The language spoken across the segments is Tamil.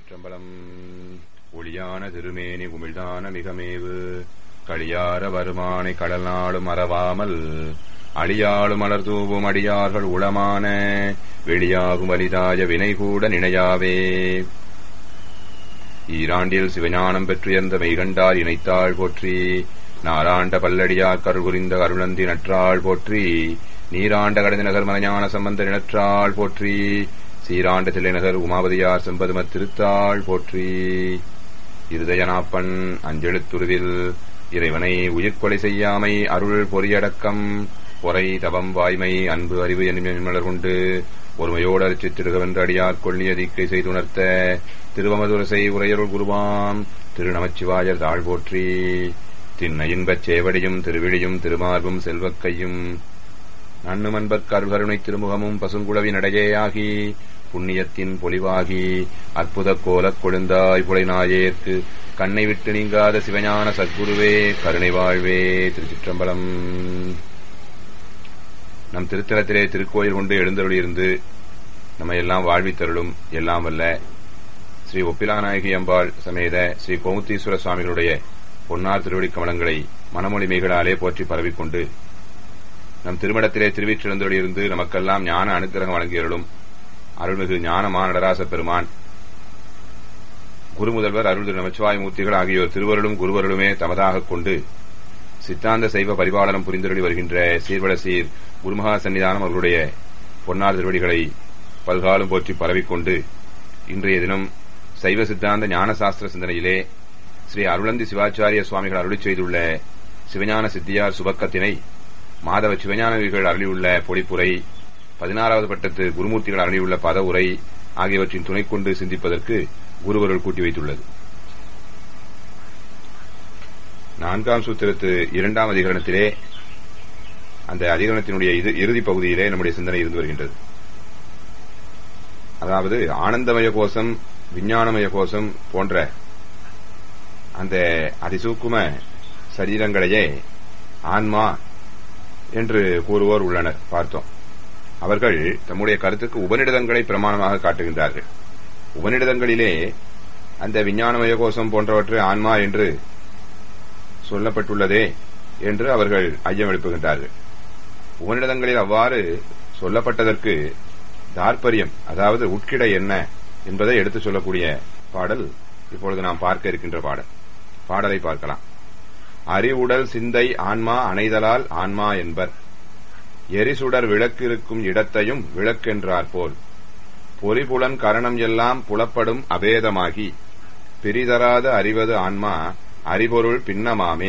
திருச்சிற்றம்பலம் ஒளியான திருமேனி உமிழ்தான மிகமேவு களியார வருமானை கடல் நாளும் மறவாமல் அழியாளும் மலர் தூவும் அடியார்கள் உளமான வெளியாகும் வலிதாய வினை கூட நினையாவே ஈராண்டில் சிவஞானம் பெற்றுயர்ந்த மெய்கண்டார் இணைத்தாள் போற்றி நாராண்ட பல்லடியார் கருகுரிந்த அருளந்தி நற்றாள் போற்றி நீராண்ட கடந்த நகர் மலைஞான சம்பந்த நினற்றாள் போற்றி சீராண்ட தில்லைநகர் உமாபதியார் செம்பதும திருத்தாள் போற்றி இருதயனாப்பன் அஞ்செழுத்துருவில் இறைவனை உயிர்கொலை செய்யாமை அருள் பொறியடக்கம் பொறை தவம் வாய்மை அன்பு அறிவு என்னும் மலர் கொண்டு ஒருமையோடு அரிச்சித்திருகவென்று அடியார் கொள்ளிய தீக்கை செய்துணர்த்த திருவமதுரசை உரையருள் குருவாம் திருநமச்சிவாயர் தாழ் போற்றி திண்ண இன்பச் சேவடியும் திருவிழியும் திருமார்பும் செல்வக்கையும் நன்னுமன்பற் கருகருணை திருமுகமும் பசுங்குழவி நடையேயாகி புண்ணியத்தின் பொலிவாகி அற்புத கோலக் கொழுந்தாய் புலைநாயேற்கு கண்ணை விட்டு நீங்காத சிவஞான சத்குருவே கருணை வாழ்வே திருச்சிற்றம்பலம் நம் திருத்தலத்திலே திருக்கோயில் கொண்டு எழுந்தருளியிருந்து நம்ம எல்லாம் வாழ்வித்தருளும் எல்லாம் வல்ல ஸ்ரீ ஒப்பிலாநாயகி அம்பாள் சமேத ஸ்ரீ கோமுத்தீஸ்வர சுவாமிகளுடைய பொன்னார் திருவடி கமலங்களை மனமொழி மேகளாலே போற்றி பரவிக்கொண்டு நம் திருமணத்திலே திருவிற்றிருந்தோடியிருந்து நமக்கெல்லாம் ஞான அனுக்கிரகம் வழங்கியருளும் அருள்மிகு ஞானமா நடராச பெருமான் குருமுதல்வர் அருள் திரு நமச்சிவாய மூர்த்திகள் ஆகியோர் திருவருளும் குருவருளுமே தமதாகக் கொண்டு சித்தாந்த சைவ பரிபாலனம் புரிந்தருளி வருகின்ற சீர்வட சீர் குருமகா சன்னிதானம் அவர்களுடைய பொன்னார் திருவடிகளை பல்காலும் போற்றி பரவிக்கொண்டு இன்றைய தினம் சைவ சித்தாந்த ஞானசாஸ்திர சிந்தனையிலே ஸ்ரீ அருளந்தி சிவாச்சாரிய சுவாமிகள் அருளி செய்துள்ள சிவஞான சித்தியார் சுபக்கத்தினை மாதவ சிவஞானவிகள் அருளியுள்ள பொழிப்புரை பதினாறாவது பட்டத்து குருமூர்த்திகள் அருளியுள்ள பத உரை ஆகியவற்றின் துணை கொண்டு சிந்திப்பதற்கு குருவருள் கூட்டி வைத்துள்ளது நான்காம் சூத்திரத்து இரண்டாம் அதிகரணத்திலே அந்த அதிகரணத்தினுடைய இறுதிப் பகுதியிலே நம்முடைய சிந்தனை இருந்து வருகின்றது அதாவது ஆனந்தமய கோஷம் விஞ்ஞானமய கோஷம் போன்ற அந்த அதிசூக்கும சரீரங்களையே ஆன்மா என்று கூறுவோர் உள்ளனர் பார்த்தோம் அவர்கள் தம்முடைய கருத்துக்கு உபநிடதங்களை பிரமாணமாக காட்டுகின்றார்கள் உபநிடதங்களிலே அந்த விஞ்ஞானமய கோஷம் போன்றவற்றை ஆன்மா என்று சொல்லப்பட்டுள்ளதே என்று அவர்கள் ஐயம் எழுப்புகின்றார்கள் உபநிடதங்களில் அவ்வாறு சொல்லப்பட்டதற்கு தாற்பயம் அதாவது உட்கிடை என்ன என்பதை எடுத்துச் சொல்லக்கூடிய பாடல் இப்பொழுது நாம் பார்க்க இருக்கின்ற பாடல் பாடலை பார்க்கலாம் அறிவுடல் சிந்தை ஆன்மா அணைதலால் ஆன்மா என்பர் எரிசுடர் விளக்கு இருக்கும் இடத்தையும் விளக்கென்றார் போல் பொறிபுலன் கரணம் எல்லாம் புலப்படும் அபேதமாகி பிரிதராத அறிவது ஆன்மா அறிபொருள் பின்னமாமே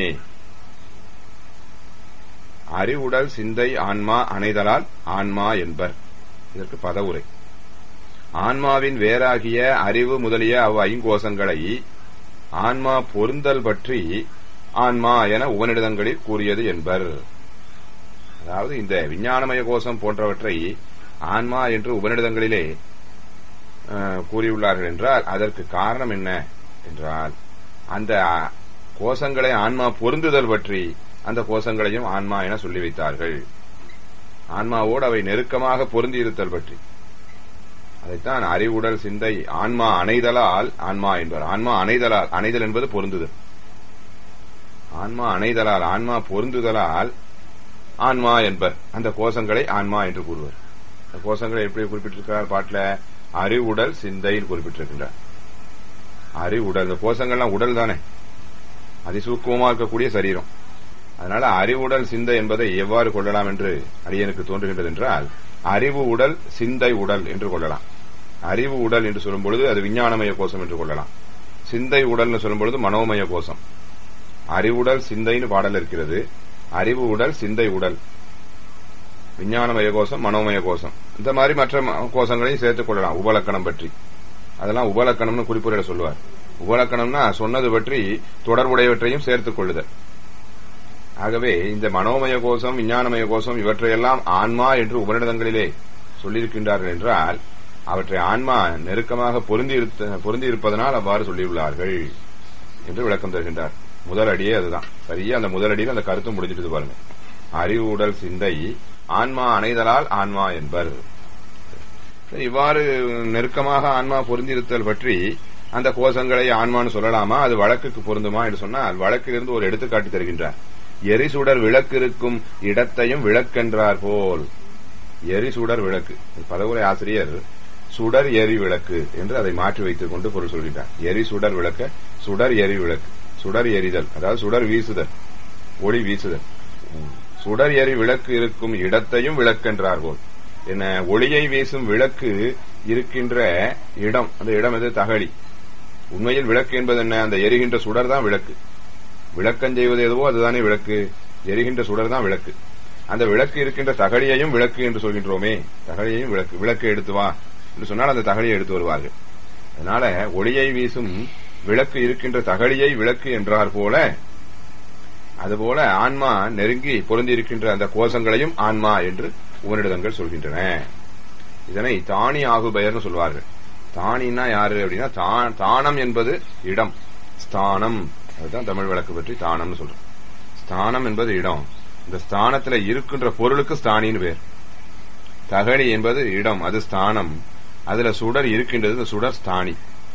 அறிவுடல் சிந்தை ஆன்மா அணைதலால் ஆன்மா என்பர் இதற்கு பதவுரை ஆன்மாவின் வேறாகிய அறிவு முதலிய அவ் ஐங்கோசங்களை ஆன்மா பொருந்தல் பற்றி ஆன்மா என உபநிடதங்களில் கூறியது என்பர் அதாவது இந்த விஞ்ஞானமய கோஷம் போன்றவற்றை ஆன்மா என்று உபநிடதங்களிலே கூறியுள்ளார்கள் என்றால் அதற்கு காரணம் என்ன என்றால் அந்த கோஷங்களை ஆன்மா பொருந்துதல் பற்றி அந்த கோஷங்களையும் ஆன்மா என சொல்லி வைத்தார்கள் ஆன்மாவோடு அவை நெருக்கமாக பொருந்தி இருத்தல் பற்றி அதைத்தான் அறிவுடல் சிந்தை ஆன்மா அணைதலால் ஆன்மா என்பர் ஆன்மா அணைதலால் அணைதல் என்பது பொருந்துதல் ஆன்மா அணைதலால் ஆன்மா பொருந்துதலால் ஆன்மா என்பர் அந்த கோஷங்களை ஆன்மா என்று கூறுவர் அந்த கோஷங்களை எப்படி குறிப்பிட்டிருக்கிறார் பாட்டில் அறிவுடல் சிந்தையில் குறிப்பிட்டிருக்கின்றார் அறிவுடல் இந்த கோஷங்கள்லாம் உடல் தானே அதிசூக்கமா இருக்கக்கூடிய சரீரம் அதனால அறிவுடல் சிந்தை என்பதை எவ்வாறு கொள்ளலாம் என்று அடியனுக்கு தோன்றுகின்றது என்றால் அறிவு உடல் சிந்தை உடல் என்று கொள்ளலாம் அறிவு உடல் என்று சொல்லும் பொழுது அது விஞ்ஞானமய கோஷம் என்று கொள்ளலாம் சிந்தை உடல் சொல்லும் பொழுது மனோமய கோஷம் அறிவுடல் சிந்தைன்னு பாடல் இருக்கிறது அறிவு உடல் சிந்தை உடல் விஞ்ஞானமய கோஷம் மனோமய கோஷம் இந்த மாதிரி மற்ற கோஷங்களையும் சேர்த்துக் கொள்ளலாம் உபலக்கணம் பற்றி அதெல்லாம் உபலக்கணம்னு குறிப்புரையில சொல்லுவார் உபலக்கணம்னா சொன்னது பற்றி தொடர்புடையவற்றையும் சேர்த்துக் கொள்ளுதல் ஆகவே இந்த மனோமய கோஷம் விஞ்ஞானமய கோஷம் இவற்றையெல்லாம் ஆன்மா என்று உபநிடதங்களிலே சொல்லியிருக்கின்றார்கள் என்றால் அவற்றை ஆன்மா நெருக்கமாக பொருந்தி இருப்பதனால் அவ்வாறு சொல்லியுள்ளார்கள் என்று விளக்கம் தருகின்றார் முதல் அடியே அதுதான் சரியா அந்த முதல் அடியில் அந்த கருத்தும் முடிஞ்சிட்டு பாருங்க அறிவு உடல் சிந்தை ஆன்மா அணைதலால் ஆன்மா என்பர் இவ்வாறு நெருக்கமாக ஆன்மா பொருந்திருத்தல் பற்றி அந்த கோஷங்களை ஆன்மான்னு சொல்லலாமா அது வழக்குக்கு பொருந்துமா என்று சொன்னால் வழக்கிலிருந்து ஒரு எடுத்துக்காட்டு தருகின்றார் எரிசுடர் விளக்கு இருக்கும் இடத்தையும் விளக்கென்றார் போல் எரிசுடர் விளக்கு பதவுரை ஆசிரியர் சுடர் எரி விளக்கு என்று அதை மாற்றி வைத்துக் கொண்டு பொருள் சொல்கின்றார் எரி சுடர் விளக்க சுடர் எரி விளக்கு சுடர் எரிதல் அதாவது சுடர் வீசுதல் ஒளி வீசுதல் சுடர் எரி விளக்கு இருக்கும் இடத்தையும் விளக்கென்றார் போல் என்ன ஒளியை வீசும் விளக்கு இருக்கின்ற இடம் அந்த இடம் எது தகழி உண்மையில் விளக்கு என்பது என்ன அந்த எரிகின்ற சுடர் தான் விளக்கு விளக்கம் செய்வது எதுவோ அதுதானே விளக்கு எரிகின்ற சுடர் தான் விளக்கு அந்த விளக்கு இருக்கின்ற தகழியையும் விளக்கு என்று சொல்கின்றோமே தகழியையும் விளக்கு விளக்கு எடுத்து வா என்று சொன்னால் அந்த தகழியை எடுத்து வருவார்கள் அதனால ஒளியை வீசும் விளக்கு இருக்கின்ற தகழியை விளக்கு என்றார் போல அதுபோல ஆன்மா நெருங்கி பொருந்தி இருக்கின்ற அந்த கோஷங்களையும் ஆன்மா என்று உபனிடதங்கள் சொல்கின்றன இதனை தானி ஆகுபெயர்னு சொல்வார்கள் தானின்னா யாரு அப்படின்னா தானம் என்பது இடம் ஸ்தானம் அதுதான் தமிழ் வழக்கு பற்றி தானம்னு சொல்றோம் ஸ்தானம் என்பது இடம் இந்த ஸ்தானத்துல இருக்கின்ற பொருளுக்கு ஸ்தானின்னு பேர் தகழி என்பது இடம் அது ஸ்தானம் அதுல சுடர் இருக்கின்றது இந்த சுடர் ஸ்தானி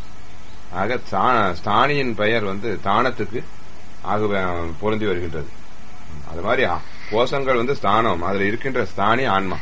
ஆக ஸ்தானியின் பெயர் வந்து தானத்துக்கு ஆக பொருந்தி வருகின்றது அது மாதிரி கோஷங்கள் வந்து ஸ்தானம் அதுல இருக்கின்ற ஸ்தானி ஆன்மா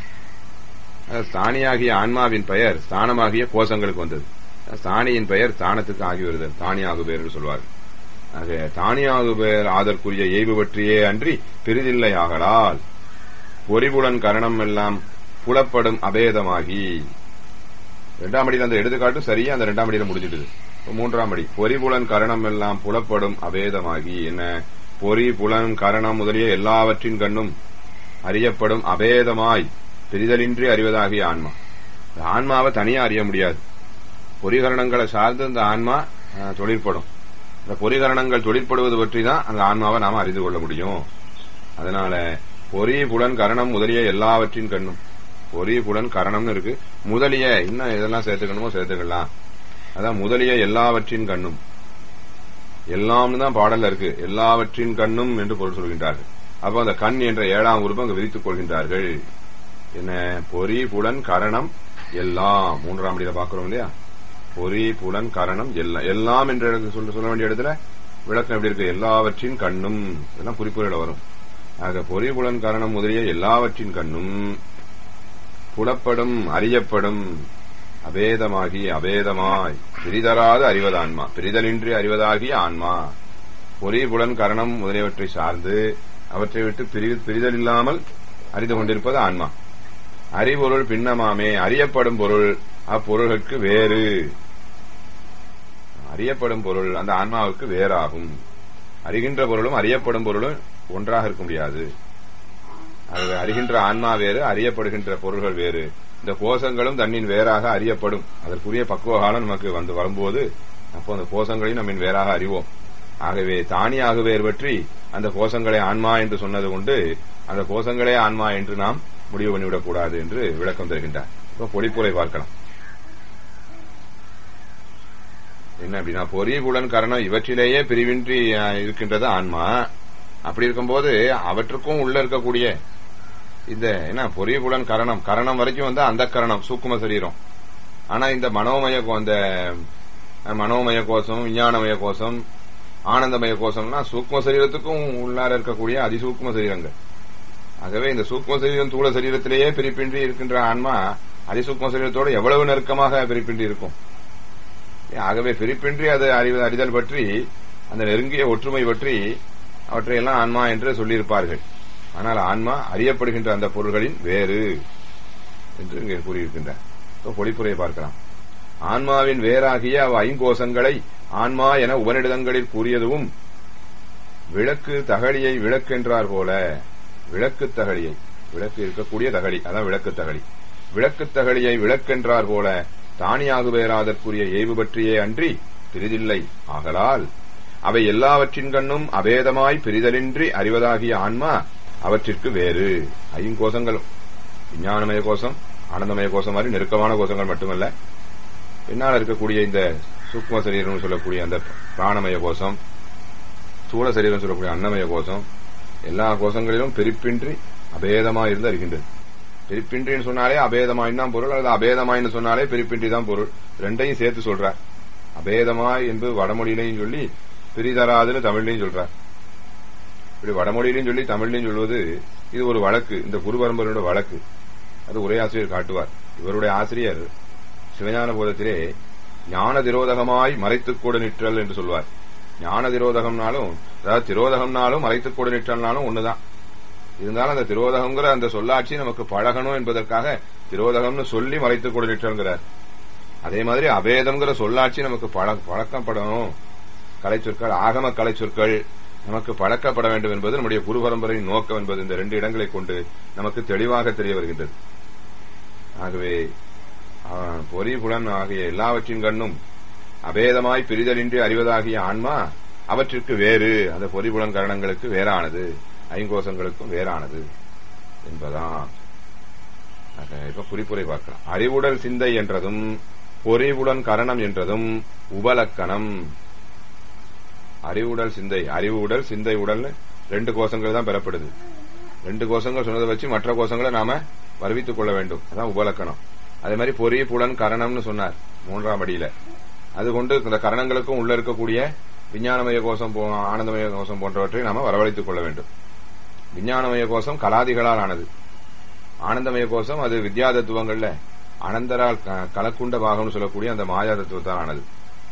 ஸ்தானியாகிய ஆன்மாவின் பெயர் ஸ்தானமாகிய கோஷங்களுக்கு வந்தது ஸ்தானியின் பெயர் தானத்துக்கு ஆகி வருதல் தானியாகு பேர் என்று சொல்வார்கள் ஆக தானியாகு பேர் ஆதற்குரிய எய்வு பற்றியே அன்றி பெரிதில்லை ஆகலால் பொறிபுலன் கரணம் எல்லாம் புலப்படும் அபேதமாகி இரண்டாம் அடியில் அந்த எடுத்துக்காட்டு சரியா அந்த இரண்டாம் அடியில முடிஞ்சிடுது மூன்றாம் அடி பொறிபுலன் கரணம் எல்லாம் புலப்படும் அபேதமாகி என்ன பொறி புலன் கரணம் முதலிய எல்லாவற்றின் கண்ணும் அறியப்படும் அபேதமாய் பிரிதலின்றி அறிவதாகிய ஆன்மா இந்த ஆன்மாவை தனியா அறிய முடியாது பொறிகரணங்களை சார்ந்து இந்த ஆன்மா தொழிற்படும் இந்த பொறிகரணங்கள் தொழிற்படுவது பற்றி தான் அந்த ஆன்மாவை நாம அறிந்து கொள்ள முடியும் அதனால பொறி புலன் கரணம் முதலிய எல்லாவற்றின் கண்ணும் பொறி புலன் கரணம்னு இருக்கு முதலிய இன்னும் இதெல்லாம் சேர்த்துக்கணுமோ சேர்த்துக்கலாம் அதான் முதலிய எல்லாவற்றின் கண்ணும் எல்லாம்னு தான் பாடல்ல இருக்கு எல்லாவற்றின் கண்ணும் என்று பொருள் சொல்கின்றார்கள் அப்போ அந்த கண் என்ற ஏழாம் உறுப்பு அங்கு விதித்துக் கொள்கின்றார்கள் என்ன பொறி புலன் கரணம் எல்லாம் மூன்றாம் அடியில பாக்குறோம் இல்லையா பொறி புலன் கரணம் எல்லாம் எல்லாம் என்ற சொல்ல சொல்ல வேண்டிய இடத்துல விளக்கம் எப்படி இருக்கு எல்லாவற்றின் கண்ணும் இதெல்லாம் குறிப்புகள் வரும் ஆக பொறி புலன் கரணம் முதலிய எல்லாவற்றின் கண்ணும் புலப்படும் அறியப்படும் அபேதமாகி அபேதமாய் பிரிதராது அறிவதான்மா பிரிதலின்றி அறிவதாகிய ஆன்மா பொறி புலன் கரணம் முதலியவற்றை சார்ந்து அவற்றை விட்டு பிரிதல் இல்லாமல் அறிந்து கொண்டிருப்பது ஆன்மா அறிபொருள் பின்னமாமே அறியப்படும் பொருள் அப்பொருளுக்கு வேறு அறியப்படும் பொருள் அந்த ஆன்மாவுக்கு வேறாகும் அறிகின்ற பொருளும் அறியப்படும் பொருளும் ஒன்றாக இருக்க முடியாது அது அறிகின்ற ஆன்மா வேறு அறியப்படுகின்ற பொருள்கள் வேறு இந்த கோஷங்களும் தன்னின் வேறாக அறியப்படும் அதற்குரிய பக்குவ காலம் நமக்கு வந்து வரும்போது அப்போ அந்த கோஷங்களையும் நம்மின் வேறாக அறிவோம் ஆகவே தானியாக வேறு பற்றி அந்த கோஷங்களை ஆன்மா என்று சொன்னது கொண்டு அந்த கோஷங்களே ஆன்மா என்று நாம் முடிவு பண்ணிவிடக் கூடாது என்று விளக்கம் தருகின்றார் இப்போ பொடிப்புரை பார்க்கலாம் என்ன அப்படின்னா பொறி புலன் கரணம் இவற்றிலேயே பிரிவின்றி இருக்கின்றது ஆன்மா அப்படி இருக்கும்போது அவற்றுக்கும் உள்ள இருக்கக்கூடிய இந்த என்ன பொறி புலன் கரணம் கரணம் வரைக்கும் வந்து அந்த கரணம் சூக்கும சரீரம் ஆனா இந்த மனோமய இந்த மனோமய கோஷம் விஞ்ஞானமய கோஷம் ஆனந்தமய கோஷம்னா சூக்ம சரீரத்துக்கும் உள்ளார இருக்கக்கூடிய அதிசூக்ம சரீரங்கள் ஆகவே இந்த சூக்ம சரீரம் தூள சரீரத்திலேயே பிரிப்பின்றி இருக்கின்ற ஆன்மா அதிசூக்ம சரீரத்தோடு எவ்வளவு நெருக்கமாக பிரிப்பின்றி இருக்கும் ஆகவே பிரிப்பின்றி அது அறிவு அறிதல் பற்றி அந்த நெருங்கிய ஒற்றுமை பற்றி அவற்றையெல்லாம் ஆன்மா என்று சொல்லியிருப்பார்கள் ஆனால் ஆன்மா அறியப்படுகின்ற அந்த பொருள்களின் வேறு என்று இங்கே கூறியிருக்கின்றார் பொழிப்புரையை பார்க்கலாம் ஆன்மாவின் வேறாகிய அவ் ஐங்கோசங்களை ஆன்மா என உபனிடதங்களில் கூறியதும் விளக்கு தகழியை விளக்கென்றார் போல விளக்கு தகழியை விளக்கு இருக்கக்கூடிய தகழி அதான் விளக்கு தகழி விளக்கு தகழியை விளக்கென்றார் போல தானியாக வேறாதற்குரிய ஏய்வு பற்றியே அன்றி பிரிதில்லை ஆகலால் அவை எல்லாவற்றின் கண்ணும் அபேதமாய் பிரிதலின்றி அறிவதாகிய ஆன்மா அவற்றிற்கு வேறு ஐங்கோசங்களும் விஞ்ஞானமய கோஷம் ஆனந்தமய கோஷம் மாதிரி நெருக்கமான கோஷங்கள் மட்டுமல்ல பின்னால் இருக்கக்கூடிய இந்த சூக்ம சரீரம் சொல்லக்கூடிய அந்த பிராணமய கோஷம் ஸ்தூல சரீரம் சொல்லக்கூடிய அன்னமய கோஷம் எல்லா கோஷங்களிலும் பிரிப்பின்றி அபேதமா இருந்து அறிகின்றது பிரிப்பின்றின்னு சொன்னாலே அபேதமாயின் தான் பொருள் அல்லது அபேதமாயின்னு சொன்னாலே பிரிப்பின்றி தான் பொருள் ரெண்டையும் சேர்த்து சொல்றார் அபேதமாய் என்பது வடமொழியிலையும் சொல்லி பிரிதராதுன்னு தமிழ்லையும் சொல்றார் இப்படி வடமொழியிலையும் சொல்லி தமிழ்லையும் சொல்வது இது ஒரு வழக்கு இந்த குரு பரம்பரையோட வழக்கு அது உரையாசிரியர் காட்டுவார் இவருடைய ஆசிரியர் சிவஞான போதத்திலே ஞான திரோதகமாய் மறைத்துக் கூட நிற்றல் என்று சொல்வார் ஞான திரோதகம்னாலும் அதாவது திரோதகம்னாலும் மறைத்துக் கூட நிற்றல்னாலும் ஒண்ணுதான் இருந்தாலும் அந்த திரோதகம்ங்கிற அந்த சொல்லாட்சி நமக்கு பழகணும் என்பதற்காக திரோதகம்னு சொல்லி மறைத்துக் கூட நிற்றல்கிறார் அதே மாதிரி அபேதம்ங்கிற சொல்லாட்சி நமக்கு பழ- பழக்கப்படணும் கலைச்சொற்கள் ஆகம கலைச்சொற்கள் நமக்கு பழக்கப்பட வேண்டும் என்பது நம்முடைய குரு பரம்பரையின் நோக்கம் என்பது இந்த ரெண்டு இடங்களை கொண்டு நமக்கு தெளிவாக தெரிய வருகின்றது ஆகவே ஆ, பொறி புலன் ஆகிய எல்லாவற்றின் கண்ணும் அபேதமாய் பிரிதலின்றி அறிவதாகிய ஆன்மா அவற்றிற்கு வேறு அந்த பொறிபுலன் கரணங்களுக்கு வேறானது ஐங்கோசங்களுக்கும் வேறானது என்பதான் ஆக, இப்ப குறிப்புரை பார்க்கலாம் அறிவுடல் சிந்தை என்றதும் பொறிவுடன் கரணம் என்றதும் உபலக்கணம் அறிவுடல் சிந்தை அறிவு உடல் சிந்தை உடல்னு ரெண்டு கோஷங்கள் தான் பெறப்படுது ரெண்டு கோஷங்கள் சொன்னதை வச்சு மற்ற கோஷங்களை நாம வருவித்துக் கொள்ள வேண்டும் அதான் உபலக்கணம் அதே மாதிரி பொறி புலன் கரணம்னு சொன்னார் மூன்றாம் அடியில அது கொண்டு இந்த கரணங்களுக்கும் உள்ள இருக்கக்கூடிய விஞ்ஞானமய கோஷம் போ- ஆனந்தமய கோஷம் போன்றவற்றை நாம வரவழைத்துக் கொள்ள வேண்டும் விஞ்ஞானமய கோஷம் கலாதிகளால் ஆனது ஆனந்தமய கோஷம் அது வித்யா தத்துவங்கள்ல அனந்தரால் க- கலக்குண்ட பாகம்னு சொல்லக்கூடிய அந்த மாயா தத்துவத்தால் ஆனது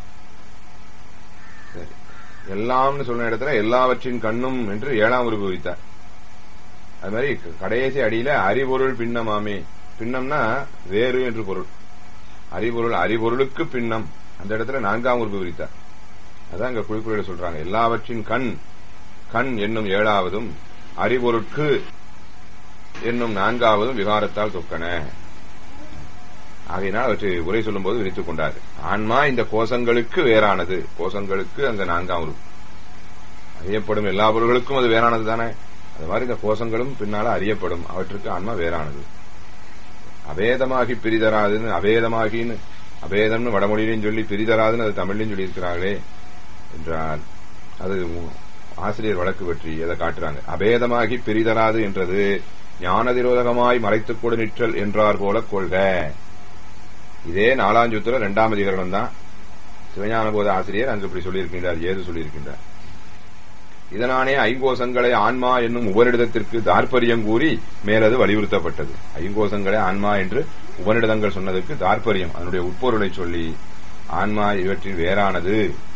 சரி. எல்லாம்னு சொன்ன இடத்துல எல்லாவற்றின் கண்ணும் என்று ஏழாம் உருவு வைத்தார் அது மாதிரி க- கடைசி அடியில அறிபொருள் பின்னமாமே பின்னம்னா வேறு என்று பொருள் அறிபொருள் அறிபொருளுக்கு பின்னம் அந்த இடத்துல நான்காம் உருவு விரித்தார் அதான் இங்க குறிப்புரையில சொல்றாங்க எல்லாவற்றின் கண் கண் என்னும் ஏழாவதும் அறிபொருட்கு என்னும் நான்காவதும் விகாரத்தால் தொக்கன ஆகையினால் அவற்றை உரை சொல்லும்போது விரித்துக் கொண்டார் ஆன்மா இந்த கோஷங்களுக்கு வேறானது கோஷங்களுக்கு அந்த நான்காம் உருவு அறியப்படும் எல்லா பொருள்களுக்கும் அது வேறானது தானே அது மாதிரி இந்த கோஷங்களும் பின்னால அறியப்படும் அவற்றுக்கு ஆன்மா வேறானது அபேதமாகி பிரிதராதுன்னு அபேதமாகின்னு அபேதம்னு வடமொழியிலையும் சொல்லி பிரிதராதுன்னு அது தமிழ்லையும் சொல்லி இருக்கிறாங்களே என்றால் அது உ- ஆசிரியர் வழக்கு பற்றி அதை காட்டுறாங்க அபேதமாகி பிரிதராது என்றது ஞான திரோதகமாய் மறைத்துக் கொடு நிற்றல் என்றார் போல கொள்க இதே நாலாஞ்சூத்திர இரண்டாம் அதிகரணம் தான் சிவஞான போத ஆசிரியர் அங்கு இப்படி சொல்லியிருக்கின்றார் ஏது சொல்லியிருக்கின்றார் இதனானே ஐங்கோசங்களை ஆன்மா என்னும் உபனிடத்திற்கு தாற்பரியம் கூறி மேலது வலியுறுத்தப்பட்டது ஐங்கோசங்களை ஆன்மா என்று உபனிடதங்கள் சொன்னதற்கு தாற்பரியம் அதனுடைய உட்பொருளை சொல்லி ஆன்மா இவற்றின் வேறானது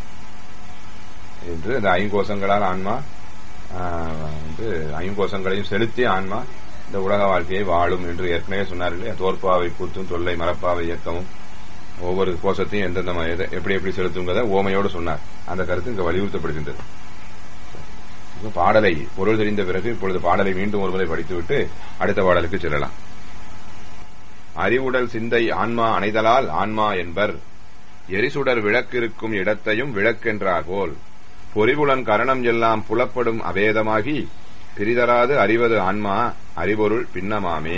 என்று இந்த ஐங்கோசங்களால் ஆன்மா ஆஹ், வந்து ஐங்கோசங்களையும் செலுத்தி ஆன்மா இந்த உலக வாழ்க்கையை வாழும் என்று ஏற்கனவே சொன்னார் இல்லையா தோற்பாவை கூத்தும் தொல்லை மரப்பாவை இயக்கமும் ஒவ்வொரு கோஷத்தையும் எந்தெந்த ம- எதை- எப்படி எப்படி செலுத்துங்கிறத ஓமையோடு சொன்னார் அந்த கருத்து இங்கு வலியுறுத்தப்படுகின்றது இப்ப பாடலை பொருள் தெரிந்த பிறகு இப்பொழுது பாடலை மீண்டும் ஒருமுறை படித்துவிட்டு அடுத்த பாடலுக்கு செல்லலாம் அறிவுடல் சிந்தை ஆன்மா அணைதலால் ஆன்மா என்பர் எரிசுடர் விளக்கிருக்கும் இடத்தையும் விளக்கென்றார் போல் பொறிபுலன் கரணம் எல்லாம் புலப்படும் அபேதமாகி பிரிதராது அறிவது ஆன்மா அறிபொருள் பின்னமாமே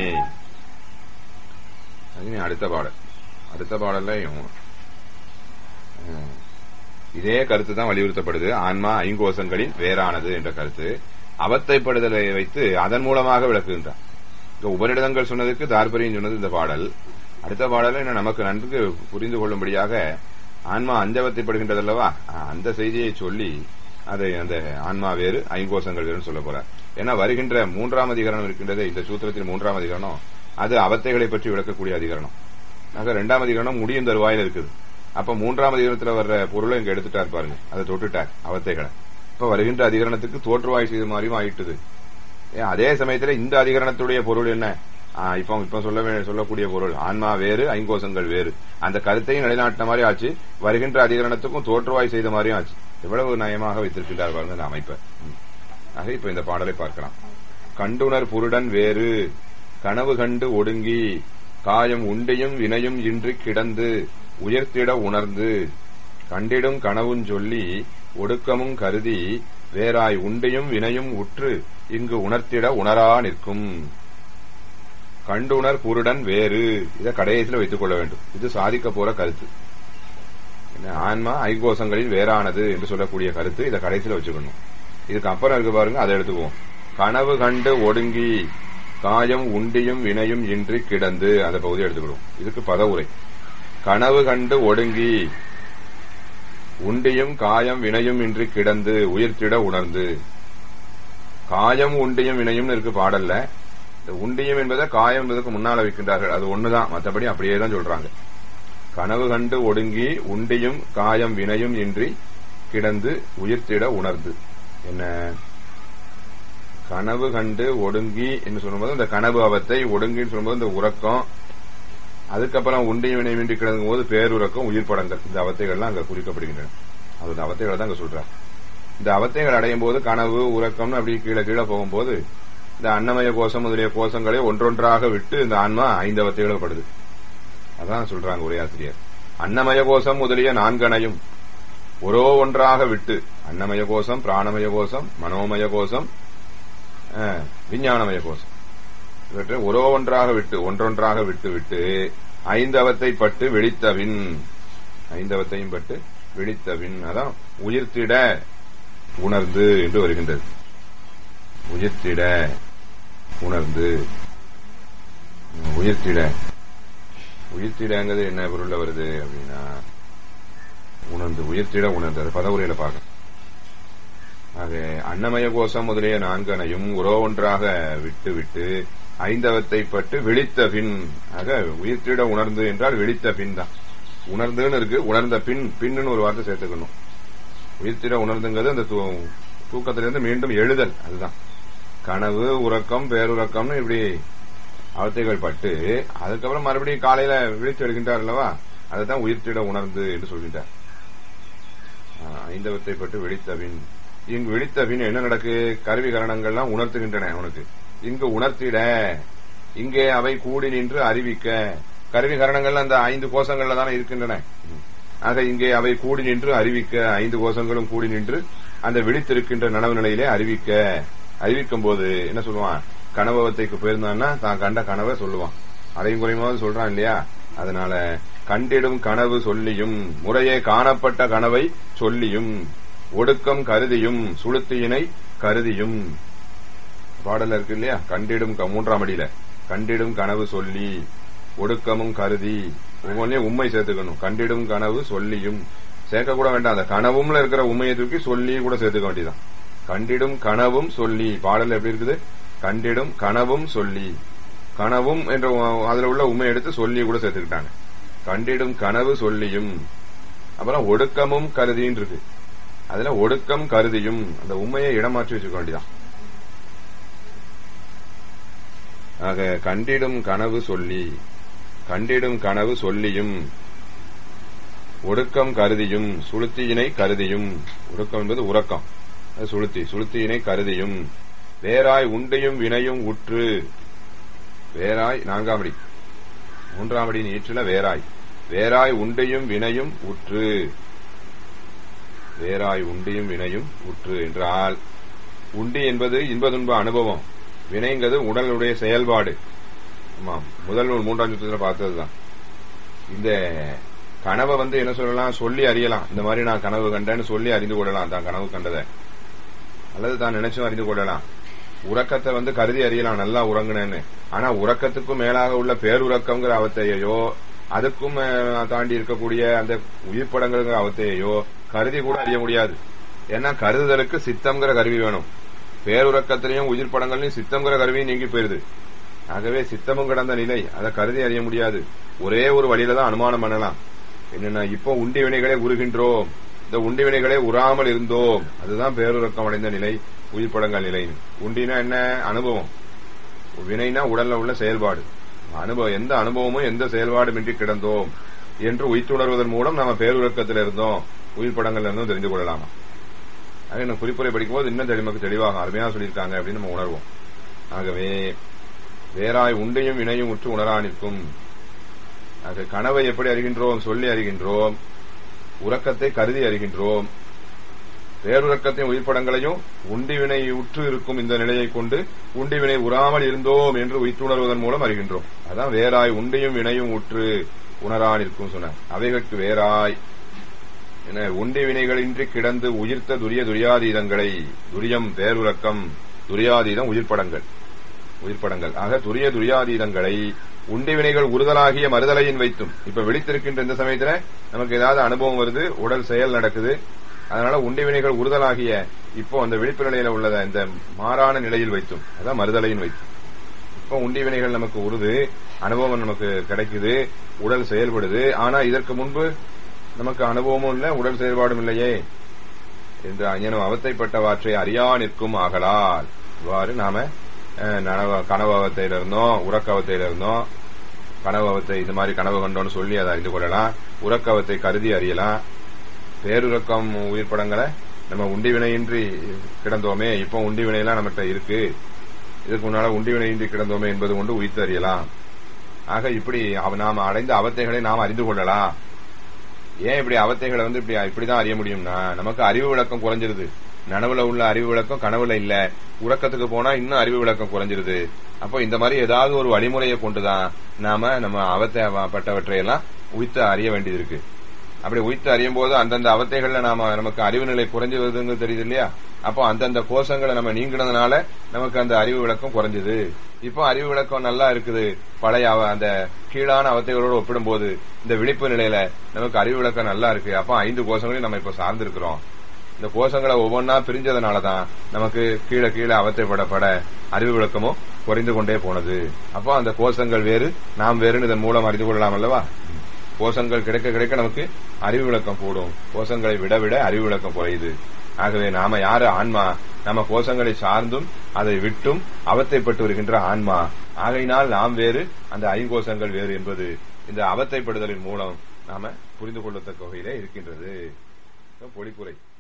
அது இனி அடுத்த பாடல் அடுத்த பாடல்லையும் அஹ், இதே கருத்து தான் வலியுறுத்தப்படுது ஆன்மா ஐங்கோசங்களின் வேறானது என்ற கருத்து அவத்தைப்படுதலை வைத்து அதன் மூலமாக விளக்குகின்றார் இங்க உபரிடங்கள் சொன்னதுக்கு தாற்பரியம் சொன்னது இந்த பாடல் அடுத்த பாடல இன்னும் நமக்கு நன்கு புரிந்து கொள்ளும்படியாக ஆன்மா அஞ்சவத்தைப்படுகின்றதல்லவா அஹ், அந்த செய்தியை சொல்லி அதை அந்த ஆன்மா வேறு ஐங்கோசங்கள் வேறுன்னு சொல்ல போறார் ஏன்னா வருகின்ற மூன்றாம் அதிகரணம் இருக்கின்றது இந்த சூத்திரத்தில் மூன்றாம் அதிகரணம் அது அவத்தைகளை பற்றி விளக்கக்கூடிய அதிகரணம் ஆக இரண்டாம் அதிகரணம் முடியும் தருவாயில் இருக்குது அப்ப மூன்றாம் அதிகரணத்துல வர்ற பொருளை இங்க எடுத்துட்டார் பாருங்க அதை தொட்டுட்டார் அவத்தைகளை இப்ப வருகின்ற அதிகரணத்துக்கு தோற்றுவாய் செய்த மாதிரியும் ஆயிட்டுது ஏன் அதே சமயத்துல இந்த அதிகரணத்துடைய பொருள் என்ன ஆ, இப்ப இப்ப சொல்ல வே- சொல்லக்கூடிய பொருள் ஆன்மா வேறு ஐங்கோசங்கள் வேறு அந்த கருத்தையும் நிலைநாட்டின மாதிரி ஆச்சு வருகின்ற அதிகரணத்துக்கும் தோற்றுவாய் செய்த மாதிரியும் ஆச்சு எவ்வளவு நயமாக வைத்திருக்கின்றார் பாருங்க இந்த அமைப்பை ம். ஆக இப்ப இந்த பாடலை பார்க்கலாம் கண்டுணர் புருடன் வேறு கனவு கண்டு ஒடுங்கி காயம் உண்டியும் வினையும் இன்றி கிடந்து உயர்த்திட உணர்ந்து கண்டிடும் கனவுஞ் சொல்லி ஒடுக்கமும் கருதி வேறாய் உண்டியும் வினையும் உற்று இங்கு உணர்த்திட உணரா நிற்கும் கண்டுணர் புருடன் வேறு இதை கடைசியில் வைத்துக் கொள்ள வேண்டும் இது சாதிக்க போற கருத்து என்ன, ஆன்மா ஐகோசங்களில் வேறானது என்று சொல்லக்கூடிய கருத்து இதை கடைசியில் வச்சுக்கணும் இதுக்கு அப்புறம் இருக்கு பாருங்க அதை எடுத்துக்குவோம் கனவு கண்டு ஒடுங்கி காயம் உண்டியும் வினையும் இன்றி கிடந்து அந்த பகுதியை எடுத்துக்கிடுவோம் இதுக்கு பதவுரை கனவு கண்டு ஒடுங்கி உண்டியும் காயம் வினையும் இன்றி கிடந்து உயிர்த்திட உணர்ந்து காயம் உண்டியும் வினையும் இருக்கு பாடல்ல இந்த உண்டியம் என்பதை காயம் என்பதற்கு முன்னால வைக்கின்றார்கள் அது ஒண்ணுதான் மற்றபடி அப்படியே தான் சொல்றாங்க கனவு கண்டு ஒடுங்கி உண்டியும் காயம் வினையும் இன்றி கிடந்து உயிர்த்திட உணர்ந்து என்ன கனவு கண்டு ஒடுங்கி என்று சொல்லும்போது இந்த கனவு அவத்தை ஒடுங்கின்னு சொல்லும்போது இந்த உறக்கம் அதுக்கப்புறம் உண்டியும் வினைவின்றி கிடங்கும் போது பேருறக்கம் உயிர் படங்கள் இந்த அவத்தைகள்லாம் அங்க குறிக்கப்படுகின்றன அது இந்த அவத்தைகளை தான் அங்க சொல்றார் இந்த அவத்தைகள் அடையும் போது கனவு உறக்கம்னு அப்படி கீழே கீழே போகும்போது இந்த அன்னமய கோஷம் முதலிய கோஷங்களை ஒன்றொன்றாக விட்டு இந்த ஆன்மா ஐந்து அவத்தைகளும் படுது அதான் சொல்றாங்க உரையாசிரியர் அன்னமய கோஷம் முதலிய நான்கனையும் ஒரோ ஒன்றாக விட்டு அன்னமய கோஷம் பிராணமய கோஷம் மனோமய கோஷம் அஹ், விஞ்ஞானமய கோஷம் இவற்றை ஒரோ ஒன்றாக விட்டு ஒன்றொன்றாக விட்டு விட்டு ஐந்தவத்தை பட்டு வெளித்தவின் ஐந்தவத்தையும் பட்டு வெளித்தவின் அதான் உயிர்த்திட உணர்ந்து என்று வருகின்றது உயிர்த்திட உணர்ந்து உம், உயிர்த்திட உயிர்த்திடங்கிறது என்ன பொருள்ல வருது அப்படின்னா உணர்ந்து உயிர்த்திட உணர்ந்து அது பதவுரையில பார்க்க ஆக அன்னமய கோஷம் முதலிய நான்கனையும் உறோ ஒன்றாக விட்டு விட்டு ஐந்தவத்தை பட்டு விழித்த பின் ஆக உயிர்த்திட உணர்ந்து என்றால் விழித்த பின் தான் உணர்ந்துன்னு இருக்கு உணர்ந்த பின் பின்னு ஒரு வார்த்தை சேர்த்துக்கணும் உயிர்த்திட உணர்ந்துங்கிறது அந்த தூ- தூக்கத்திலிருந்து மீண்டும் எழுதல் அதுதான் கனவு உறக்கம் பேருறக்கம்னு இப்படி அவத்தைகள் பட்டு அதுக்கப்புறம் மறுபடியும் காலையில விழித்து எடுக்கின்றார் அல்லவா அதுதான் உயிர்த்திட உணர்ந்து என்று சொல்கின்றார் ஆஹ், ஐந்தவத்தை பட்டு விழித்தபின் இங்கு விழித்தபின் என்ன நடக்கு கருவி கரணங்கள்லாம் உணர்த்துகின்றன அவனுக்கு இங்கு உணர்த்திட இங்கே அவை கூடி நின்று அறிவிக்க கருவி கரணங்கள் அந்த ஐந்து கோஷங்கள்ல தானே இருக்கின்றன ஆக இங்கே அவை கூடி நின்று அறிவிக்க ஐந்து கோஷங்களும் கூடி நின்று அந்த விழித்திருக்கின்ற நனவு நிலையிலே அறிவிக்க அறிவிக்கும் போது என்ன சொல்லுவான் கனவத்தைக்கு போயிருந்தான்னா தான் கண்ட கனவை சொல்லுவான் அதையும் குறையுமாவது சொல்றான் இல்லையா அதனால கண்டிடும் கனவு சொல்லியும் முறையே காணப்பட்ட கனவை சொல்லியும் ஒடுக்கம் கருதியும் சுளுத்தியினை கருதியும் பாடல இருக்கு இல்லையா கண்டிடும் க- மூன்றாம் அடியில கண்டிடும் கனவு சொல்லி ஒடுக்கமும் கருதி ஒவ்வொன்றையும் உண்மை சேர்த்துக்கணும் கண்டிடும் கனவு சொல்லியும் சேர்க்க கூட வேண்டாம் அந்த கனவும்ல இருக்கிற உண்மையை தூக்கி சொல்லி கூட சேர்த்துக்க வேண்டியதான் கண்டிடும் கனவும் சொல்லி பாடல் எப்படி இருக்குது கண்டிடும் கனவும் சொல்லி கனவும் என்ற உ- அதுல உள்ள உண்மை எடுத்து சொல்லி கூட சேர்த்துக்கிட்டாங்க கண்டிடும் கனவு சொல்லியும் அப்புறம் ஒடுக்கமும் கருதின்னு இருக்கு அதுல ஒடுக்கம் கருதியும் அந்த உண்மையை இடமாற்றி வச்சுக்க வேண்டியதான் ஆக கண்டிடும் கனவு சொல்லி கண்டிடும் கனவு சொல்லியும் ஒடுக்கம் கருதியும் சுளுத்தியினை கருதியும் ஒடுக்கம் என்பது உறக்கம் அது சுளுத்தி சுளுத்தியினை கருதியும் வேறாய் உண்டையும் வினையும் உற்று வேறாய் நான்காம் அடி மூன்றாம் அடியின் ஈற்றில வேறாய் வேறாய் உண்டையும் வினையும் உற்று வேறாய் உண்டியும் வினையும் உற்று என்றால் உண்டி என்பது இன்ப துன்ப அனுபவம் வினைங்கிறது உடலுடைய செயல்பாடு ஆமாம் முதல் நூல் மூன்றாம் சுத்தத்துல பார்த்ததுதான் இந்த கனவை வந்து என்ன சொல்லலாம் சொல்லி அறியலாம் இந்த மாதிரி நான் கனவு கண்டேன்னு சொல்லி அறிந்து கொள்ளலாம் தான் கனவு கண்டதை அல்லது தான் நினைச்சும் அறிந்து கொள்ளலாம் உறக்கத்தை வந்து கருதி அறியலாம் நல்லா உறங்குனேன்னு ஆனா உறக்கத்துக்கும் மேலாக உள்ள பேருறக்கம்ங்கிற அவத்தையோ அதுக்கும் அஹ், தாண்டி இருக்கக்கூடிய அந்த உயிர் படங்கள்ங்கிற அவத்தையோ கருதி கூட அறிய முடியாது ஏன்னா கருதுதலுக்கு சித்தம்ங்கிற கருவி வேணும் பேருறக்கத்திலையும் உயிர் படங்கள்லயும் சித்தம்ங்கிற கருவியும் நீங்கி போயிருது ஆகவே சித்தமும் கடந்த நிலை அதை கருதி அறிய முடியாது ஒரே ஒரு வழியில தான் அனுமானம் பண்ணலாம் என்னன்னா இப்போ உண்டி வினைகளை உருகின்றோம் இந்த உண்டி வினைகளை உறாமல் இருந்தோம் அதுதான் பேருறக்கம் அடைந்த நிலை உயிர் படங்கள் நிலை உண்டினா என்ன அனுபவம் வினைனா உடல்ல உள்ள செயல்பாடு அனுபவம் எந்த அனுபவமும் எந்த செயல்பாடுமின்றி கிடந்தோம் என்று உயிர்த்துணர்வதன் மூலம் நம்ம பேருறக்கத்தில் இருந்தோம் உயிர் படங்கள்ல இருந்தும் தெரிந்து கொள்ளலாமா ஆக நம்ம குறிப்புரை படிக்கும்போது இன்னும் தெளிமக்கு தெளிவாகும் அருமையா சொல்லியிருக்காங்க அப்படின்னு நம்ம உணர்வோம் ஆகவே வேறாய் உண்டையும் வினையும் உற்று உணரா நிற்கும் ஆக கனவை எப்படி அறிகின்றோம் சொல்லி அறிகின்றோம் உறக்கத்தை கருதி அறிகின்றோம் பேருறக்கத்தின் உயிர்ப்படங்களையும் உண்டிவினை உற்று இருக்கும் இந்த நிலையை கொண்டு உண்டிவினை உறாமல் இருந்தோம் என்று உயிர்த்துணர்வதன் மூலம் அறிகின்றோம் அதான் வேறாய் உண்டியும் வினையும் உற்று உணரா நிற்கும் சொன்னார் அவைகளுக்கு வேறாய் என உண்டி வினைகளின்றி கிடந்து உயிர்த்த துரிய துரியாதீதங்களை துரியம் பேருறக்கம் துரியாதீதம் உயிர்ப்படங்கள் உயிர்ப்படங்கள் ஆக துரிய துரியாதீதங்களை உண்டி வினைகள் உறுதலாகிய மறுதலையின் வைத்தும் இப்ப விழித்திருக்கின்ற இந்த சமயத்துல நமக்கு ஏதாவது அனுபவம் வருது உடல் செயல் நடக்குது அதனால உண்டி வினைகள் உறுதலாகிய இப்போ அந்த விழிப்பு நிலையில உள்ளத இந்த மாறான நிலையில் வைத்தும் அதான் மறுதலையின் வைத்தும் இப்போ உண்டி வினைகள் நமக்கு உருது அனுபவம் நமக்கு கிடைக்குது உடல் செயல்படுது ஆனா இதற்கு முன்பு நமக்கு அனுபவமும் இல்ல உடல் செயல்பாடும் இல்லையே என்று அஞ்ஞனும் அவத்தைப்பட்டவாற்றை அறியா நிற்கும் ஆகலால் இவ்வாறு நாம அஹ், நனவ கனவு அவத்தையில இருந்தோம் உறக்க அவத்தையில இருந்தோம் கனவு அவத்தை இது மாதிரி கனவு கண்டோம்னு சொல்லி அதை அறிந்து கொள்ளலாம் உறக்க அவத்தை கருதி அறியலாம் பேருறக்கம் உயிர் படங்களை நம்ம உண்டி வினையின்றி கிடந்தோமே இப்போ உண்டி வினையெல்லாம் நம்மகிட்ட இருக்கு இதுக்கு முன்னால உண்டி வினையின்றி கிடந்தோமே என்பது கொண்டு உயிர்த்து அறியலாம் ஆக இப்படி அவ- நாம் அடைந்த அவத்தைகளை நாம் அறிந்து கொள்ளலாம் ஏன் இப்படி அவத்தைகளை வந்து இப்படி இப்படிதான் அறிய முடியும்னா நமக்கு அறிவு விளக்கம் குறைஞ்சிருது நனவுல உள்ள அறிவு விளக்கம் கனவுல இல்ல உறக்கத்துக்கு போனா இன்னும் அறிவு விளக்கம் குறைஞ்சிருது அப்போ இந்த மாதிரி ஏதாவது ஒரு வழிமுறையை கொண்டுதான் நாம நம்ம அவத்தைப்பட்டவற்றை எல்லாம் உய்த்து அறிய வேண்டியது இருக்கு அப்படி உய்த்து அறியும் போது அந்தந்த அவத்தைகள்ல நாம நமக்கு அறிவு நிலை குறைஞ்சு வருதுன்னு தெரியுது இல்லையா அப்போ அந்தந்த கோஷங்களை நம்ம நீங்கினதுனால நமக்கு அந்த அறிவு விளக்கம் குறைஞ்சது இப்போ அறிவு விளக்கம் நல்லா இருக்குது பழைய அவ- அந்த கீழான அவத்தைகளோடு ஒப்பிடும்போது இந்த விழிப்பு நிலையில நமக்கு அறிவு விளக்கம் நல்லா இருக்கு அப்போ ஐந்து கோஷங்களையும் நம்ம இப்ப சார்ந்து இருக்கிறோம் இந்த கோஷங்களை ஒவ்வொன்னா பிரிஞ்சதுனாலதான் நமக்கு கீழே கீழே அவத்தைப்படப்பட அறிவு விளக்கமும் குறைந்து கொண்டே போனது அப்போ அந்த கோஷங்கள் வேறு நாம் வேறுன்னு இதன் மூலம் அறிந்து கொள்ளலாம் அல்லவா கோஷங்கள் கிடைக்க கிடைக்க நமக்கு அறிவு விளக்கம் கூடும் கோஷங்களை விட விட அறிவு விளக்கம் குறையுது ஆகவே நாம யாரு ஆன்மா நம்ம கோஷங்களை சார்ந்தும் அதை விட்டும் அவத்தைப்பட்டு வருகின்ற ஆன்மா ஆகையினால் நாம் வேறு அந்த ஐங்கோஷங்கள் வேறு என்பது இந்த அவத்தைப்படுதலின் மூலம் நாம புரிந்து கொள்ளத்தக்க வகையிலே இருக்கின்றது பொழிப்புரை